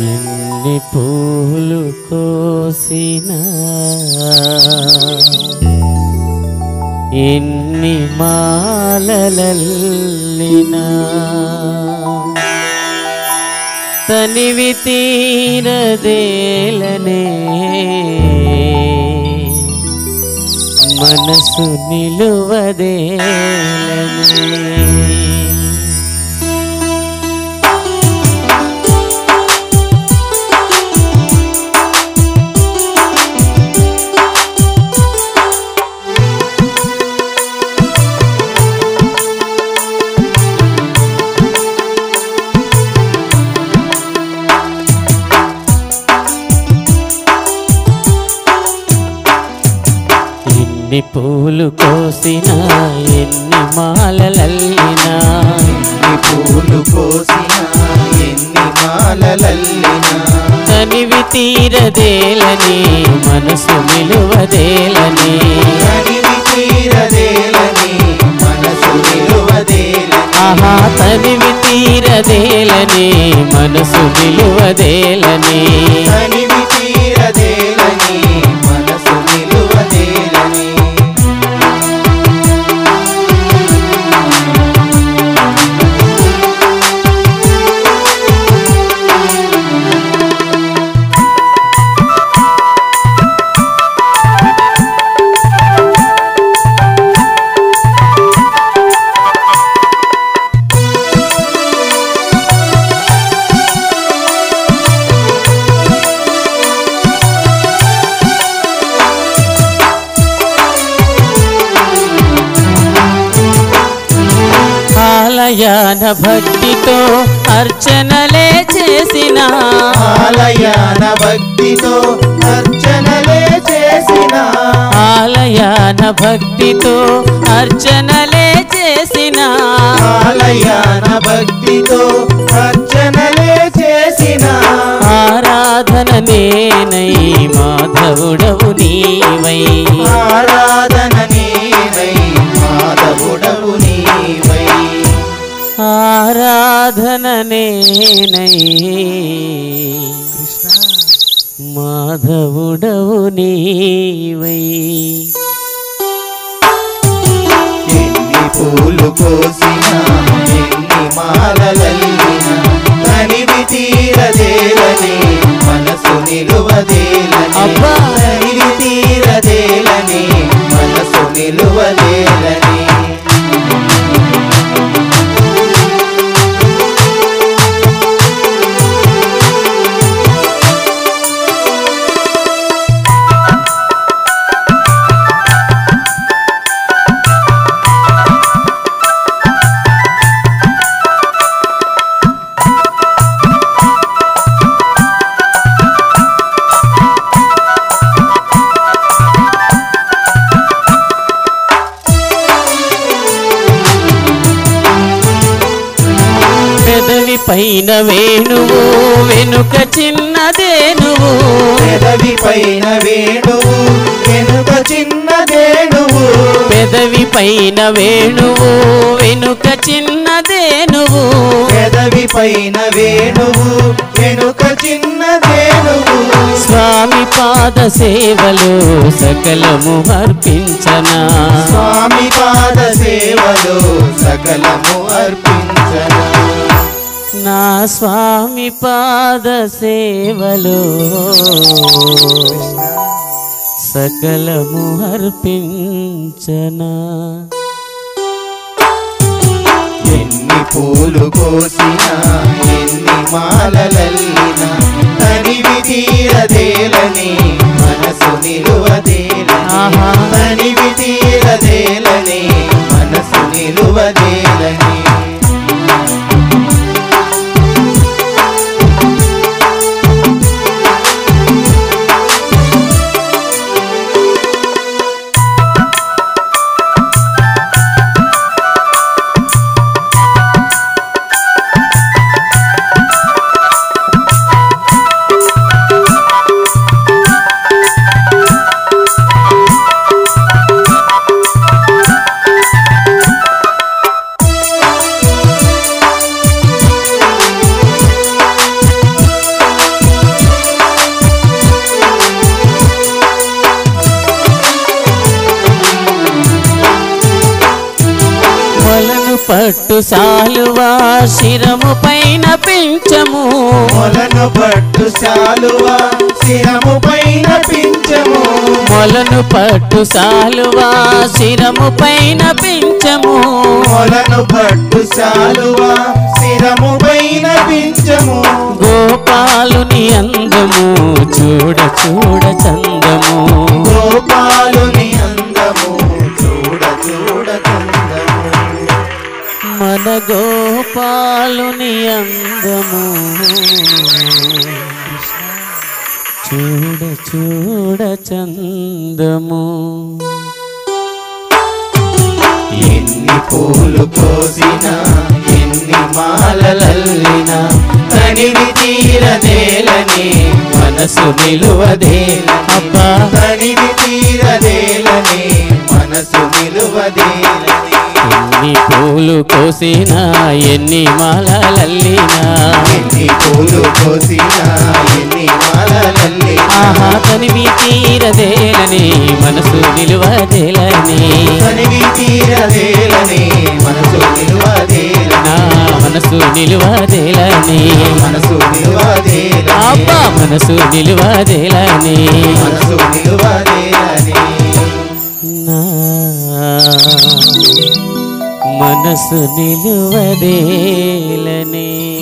ఎన్ని పూలు కోసినా ఎన్ని మాలలల్లినా తనివి తీరదేలనే మనసు నిలువదేలనే ఎన్ని పూలు కోసినా ఎన్ని మాలలల్లినా ఎన్ని పూలు కోసినా ఎన్ని మాలలల్లినా తనివి తీరదేలని మనసు నిలువదేలని కనివి తీరదేలని మనసు నిలువదేలని ఆహా తనివి తీరదేలని మనసు నిలువదేలని కనివి తీరదేలని మనసు నిలువదేలని ఆలయాన భక్తితో అర్చనలే చేసిన ఆలయాన భక్తితో అర్చనలే చేసిన ఆలయాన భక్తితో అర్చనలే చేసిన ఆలయాన భక్తితో అర్చనలే చేసిన ఆరాధన నేనై మాధవుడవు నీవై ఆరాధన నీవై మాధవుడవు నీవై ఆరాధన నేనై మాధవుడవు నీవై ఎన్ని పూలు కోసినా ఎన్ని మాలలల్లినా తనివి తీరదేలని మనసు నిలువదేలని అబ్బా! తనివి తీరదేలని మనసు నిలువదేలని పెదవి పైన వేణువు వెనుక చిన్నదేనువు పెదవి పైన వేణువు వెనుక చిన్నదేణువు పెదవి పైన వేణువు వెనుక చిన్నదేనువు పెదవి పైన వేణువు వెనుక చిన్నదేణువు స్వామి పాద సేవలు సకలము అర్పించనా స్వామి పాద సేవలు సకలము అర్పించన నా స్వామి పాద సేవలు సకలము అర్పించనా ఎన్ని పూలు కోసినా ఎన్ని మాలలల్లినా తనివి తీరదేలని మనసు నిలువదేలని ఆహా. తనివి తీరదేలని మనసు నిలువదేలని పట్టు సాలువా శిరము పైన పించము మొలను పట్టు శాలువా శిరము పైన పించము మొలను పట్టు సాలువా శిరము పైన పించము మొలను పట్టు శాలువా శిరము పైన పించము గోపాలుని అందము చూడ చూడ చందము గోపాలుని అందము చూడ చూడ చందము మన గోపాలుని అందము చూడ చూడ చందము ఎన్ని పూలు కోసినా ఎన్ని మాలలల్లినా తనివి తీరదేలని మనసు నిలువదేలని అబ్బా తనివి తీరదేలని మనసు నిలువదేలని ఎన్ని పూలు కోసినా ఎన్ని మాలలల్లినా ఎన్ని పూలు కోసినా ఎన్ని మాలలల్లినా ఆహా తనివి తీరదేలని మనసు నిలువదేలని తనివి తీరదేలని మనసు నిలువదేలని నా మనసు నిలువదేలని మనసు నిలువదేలని అబ్బా మనసు నిలువదేలని మనసు నిలువదేలని నా మనసు నిలువదేలని